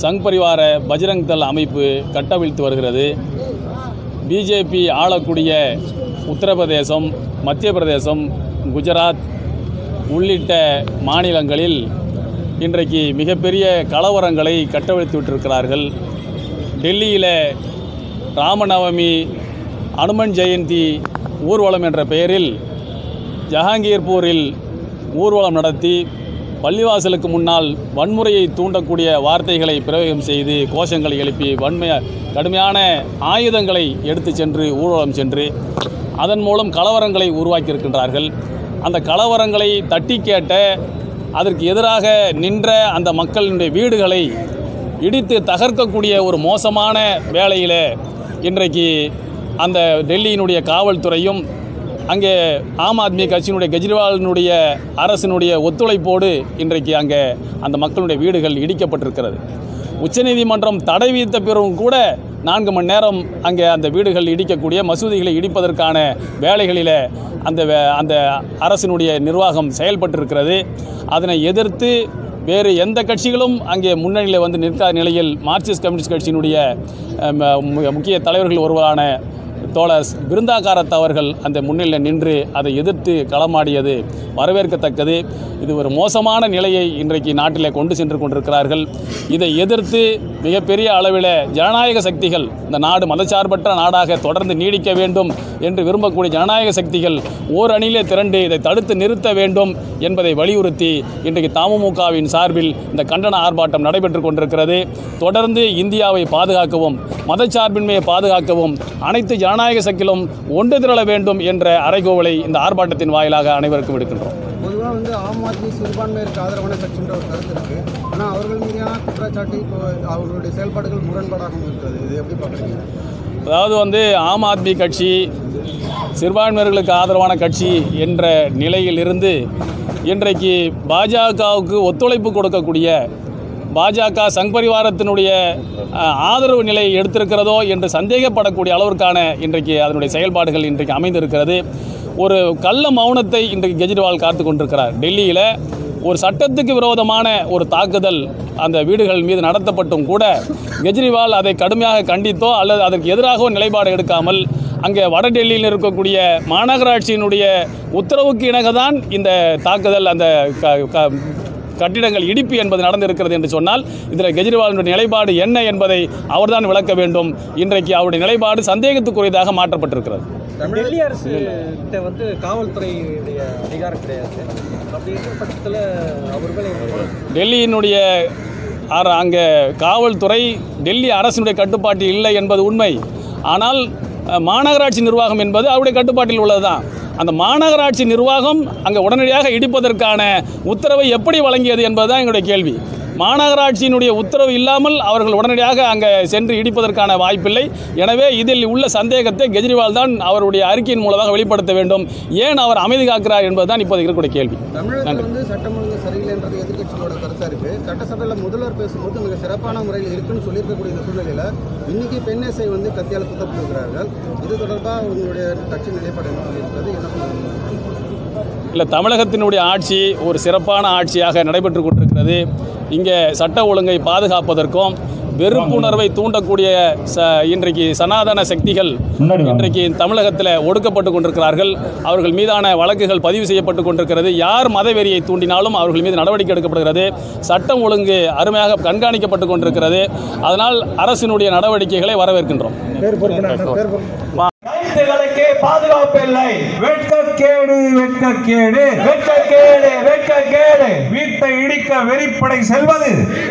சங் பரிவார பஜ்ரங் தள் அமைப்பு கட்டவிழ்த்து வருகிறது பிஜேபி ஆளக்கூடிய உத்தரப்பிரதேசம் மத்திய பிரதேசம் குஜராத் உள்ளிட்ட மாநிலங்களில் இன்றைக்கு மிகப்பெரிய கலவரங்களை கட்டவிழ்த்து விட்டிருக்கிறார்கள் டெல்லியில் ராமநவமி அனுமன் ஜெயந்தி ஊர்வலம் என்ற பெயரில் ஜஹாங்கீர்பூரில் ஊர்வலம் நடத்தி பள்ளிவாசலுக்கு முன்னால் வன்முறையை தூண்டக்கூடிய வார்த்தைகளை பிரயோகம் செய்து கோஷங்களை எழுப்பி வன்மைய கடுமையான ஆயுதங்களை எடுத்து சென்று ஊர்வலம் சென்று அதன் மூலம் கலவரங்களை உருவாக்கியிருக்கின்றார்கள் அந்த கலவரங்களை தட்டி கேட்ட அதற்கு எதிராக நின்ற அந்த மக்களினுடைய வீடுகளை இடித்து தகர்க்கக்கூடிய ஒரு மோசமான வேளையில் இன்றைக்கு அந்த டெல்லியினுடைய காவல்துறையும் அங்கே ஆம் ஆத்மி கட்சியினுடைய கெஜ்ரிவாலினுடைய அரசினுடைய ஒத்துழைப்போடு இன்றைக்கு அங்கே அந்த மக்களுடைய வீடுகள் இடிக்கப்பட்டிருக்கிறது உச்சநீதிமன்றம் தடை விதித்த பிறகும் கூட நான்கு மணி நேரம் அங்கே அந்த வீடுகள் இடிக்கக்கூடிய மசூதிகளை இடிப்பதற்கான வேலைகளில் அந்த வே- அந்த அரசினுடைய நிர்வாகம் செயல்பட்டிருக்கிறது அதனை எதிர்த்து வேறு எந்த கட்சிகளும் அங்கே முன்னணியில் வந்து நிற்காத நிலையில் மார்க்சிஸ்ட் கம்யூனிஸ்ட் கட்சியினுடைய அஹ், மு- முக்கிய தலைவர்கள் ஒருவரான தோழர் பிருந்தாகாரத் அவர்கள் அந்த முன்னிலையில் நின்று அதை எதிர்த்து களமாடியது வரவேற்கத்தக்கது இது ஒரு மோசமான நிலையை இன்றைக்கு நாட்டிலே கொண்டு சென்று கொண்டிருக்கிறார்கள் இதை எதிர்த்து மிகப்பெரிய அளவில் ஜனநாயக சக்திகள் இந்த நாடு மதச்சார்பற்ற நாடாக தொடர்ந்து நீடிக்க வேண்டும் என்று விரும்பக்கூடிய ஜனநாயக சக்திகள் ஓர் அணியிலே திரண்டு இதை தடுத்து நிறுத்த வேண்டும் என்பதை வலியுறுத்தி இன்றைக்கு தமுமுகவின் சார்பில் இந்த கண்டன ஆர்ப்பாட்டம் நடைபெற்றுக் கொண்டிருக்கிறது தொடர்ந்து இந்தியாவை பாதுகாக்கவும் மதச்சார்பின்மையை பாதுகாக்கவும் அனைத்து ஜனநாயக சக்திகளும் ஒன்று திரள வேண்டும் என்ற அறைகோவலை இந்த ஆர்ப்பாட்டத்தின் வாயிலாக அனைவருக்கும் விடுக்கின்றோம் பொதுவாக வந்து ஆம் ஆத்மி சிறுபான்மையிற்கு ஆதரவான கட்சின்ற ஒரு கருத்து இருக்கு ஆனால் அவர்கள் மீதான குற்றச்சாட்டு இப்போ அவர்களுடைய செயல்பாடுகள் முரண்பாடாகவும் இருக்கிறது இது எப்படி பார்க்குறீங்க அதாவது வந்து ஆம் ஆத்மி கட்சி சிறுபான்மையர்களுக்கு ஆதரவான கட்சி என்ற நிலையில் இருந்து இன்றைக்கு பாஜகவுக்கு ஒத்துழைப்பு கொடுக்கக்கூடிய பாஜக சங் பரிவாரத்தினுடைய அஹ், ஆதரவு நிலையை எடுத்திருக்கிறதோ என்று சந்தேகப்படக்கூடிய அளவிற்கான இன்றைக்கு அதனுடைய செயல்பாடுகள் இன்றைக்கு அமைந்திருக்கிறது ஒரு கள்ள மௌனத்தை இன்றைக்கு கெஜ்ரிவால் காத்து கொண்டிருக்கிறார் டெல்லியில் ஒரு சட்டத்துக்கு விரோதமான ஒரு தாக்குதல் அந்த வீடுகள் மீது நடத்தப்பட்டும் கூட கெஜ்ரிவால் அதை கடுமையாக கண்டித்தோ அல்லது அதற்கு எதிராகவோ நிலைப்பாடு எடுக்காமல் அங்கே வட டெல்லியில் இருக்கக்கூடிய மாநகராட்சியினுடைய உத்தரவுக்கு இணங்க தான் இந்த தாக்குதல் அந்த க- க- கட்டிடங்கள் இடிப்பு என்பது நடந்திருக்கிறது என்று சொன்னால் இதில் கெஜ்ரிவாலினுடைய நிலைப்பாடு என்ன என்பதை அவர்தான் விளக்க வேண்டும் இன்றைக்கு அவருடைய நிலைப்பாடு சந்தேகத்துக்குரியதாக மாற்றப்பட்டிருக்கிறது டெல்லி அரசு கிட்ட வந்து காவல்துறையுடைய அதிகாரம் கிடையாது அப்படி இருக்கிற பட்சத்தில் அவர் மேலே என்ன நடவடிக்கை? டெல்லியினுடைய அர- அங்கே காவல்துறை டெல்லி அரசினுடைய கட்டுப்பாட்டில் இல்லை என்பது உண்மை ஆனால் அஹ், மாநகராட்சி நிர்வாகம் என்பது அவருடைய கட்டுப்பாட்டில் உள்ளதுதான் அந்த மாநகராட்சி நிர்வாகம் அங்கே உடனடியாக இடிப்பதற்கான உத்தரவை எப்படி வழங்கியது என்பதுதான் எங்களுடைய கேள்வி மாநகராட்சியினுடைய உத்தரவு இல்லாமல் அவர்கள் உடனடியாக அங்கே சென்று இடிப்பதற்கான வாய்ப்பில்லை எனவே இதில் உள்ள சந்தேகத்தை கெஜ்ரிவால் தான் அவருடைய அறிக்கையின் மூலமாக வெளிப்படுத்த வேண்டும் ஏன் அவர் அமைதி காக்கிறார் என்பதுதான் இப்போது இருக்கக்கூடிய கேள்வி தமிழகத்தில் வந்து சட்டம் ஒழுங்கு சரியில்லைன்றது எதிர்க்கட்சிகளோட கருத்தாக இருக்கு சட்டசபையில் முதல்வர் பேசும்போது மிக சிறப்பான முறையில் இருக்குன்னு சொல்லியிருக்கக்கூடிய இந்த சூழ்நிலையில் இன்னைக்கு பெண்ணேசை வந்து கத்தியால் குத்தப்பட்டிருக்கிறார்கள் இது தொடர்பாக உங்களுடைய கட்சி நிலைப்பாடு என்ன சொல்லியிருக்கிறது என்ன சொல்லுங்க இல்லை தமிழகத்தினுடைய ஆட்சி ஒரு சிறப்பான ஆட்சியாக நடைபெற்று கொண்டிருக்கிறது இங்கே சட்ட ஒழுங்கை பாதுகாப்பதற்கும் வெறுப்புணர்வை தூண்டக்கூடிய ச இன்றைக்கு சனாதன சக்திகள் இன்றைக்கு தமிழகத்தில் ஒடுக்கப்பட்டு கொண்டிருக்கிறார்கள் அவர்கள் மீதான வழக்குகள் பதிவு செய்யப்பட்டு கொண்டிருக்கிறது யார் மதவெறியை தூண்டினாலும் அவர்கள் மீது நடவடிக்கை எடுக்கப்படுகிறது சட்டம் ஒழுங்கு அருமையாக கண்காணிக்கப்பட்டு கொண்டிருக்கிறது அதனால் அரசினுடைய நடவடிக்கைகளை வரவேற்கின்றோம் கைதுகளுக்கு பாதுகாப்பு இல்லை வெட்கக்கேடு வெட்கக்கேடு வெட்கக்கேடு வெட்கக்கேடு வீட்டை இடிக்க வெறிப்படை செல்வது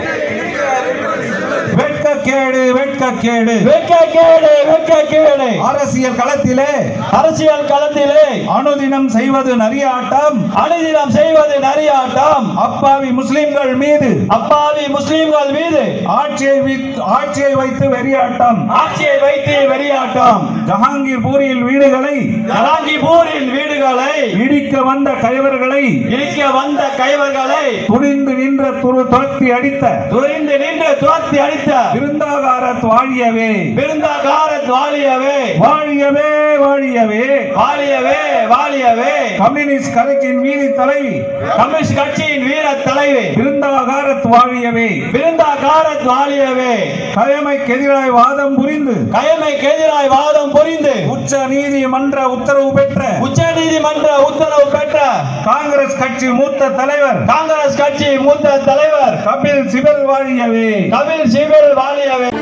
வெட்கக்கேடு வெட்கக்கேடு வெட்கக்கேடு வெட்கக்கேடு அரசியல் களத்திலே அரசியல் களத்திலே அனுதினம் செய்வது நரியாட்டம் அனுதினம் செய்வது நரியாட்டம் அப்பாவி முஸ்லிம்கள் மீது அப்பாவி முஸ்லிம்கள் மீது ஆட்சியை வி- ஆட்சியை வைத்து வெறியாட்டம் ஆட்சியை வைத்து வெறியாட்டம் ஜஹாங்கீர் பூரியில் வீடுகளை ஜலாங்கிபூரின் வீடுகளை இடிக்க வந்த கைவர்களை இடிக்க வந்த கைவர்களை துணிந்து நின்ற துரு துரத்தி அடித்த துரிந்து நின்று துரத்தி அடித்த பிருந்தாகாரத் வாழியவே விருந்தாகாரத் வாழியவே வாழியவே வாழியவே வாழியவே வாழியவே கம்யூனிஸ்ட் கலைக்கின் வீதி தலைவி கம்யூனிஸ்ட் கட்சியின் வீர தலைவி பிருந்தாகாரத் வாழியவே விருந்தாகாரத் வாழியவே கயமைக்கு எதிராய் வாதம் புரிந்து கயமைக்கு எதிராய் வாதம் புரிந்து உச்ச நீதிமன்ற உத்தரவு பெற்ற உச்சநீதிமன்ற உத்தரவு பெற்ற காங்கிரஸ் கட்சி மூத்த தலைவர் காங்கிரஸ் கட்சி மூத்த தலைவர் கபில் சிபல் வாழியவே கபில் சிபில் வாழியவே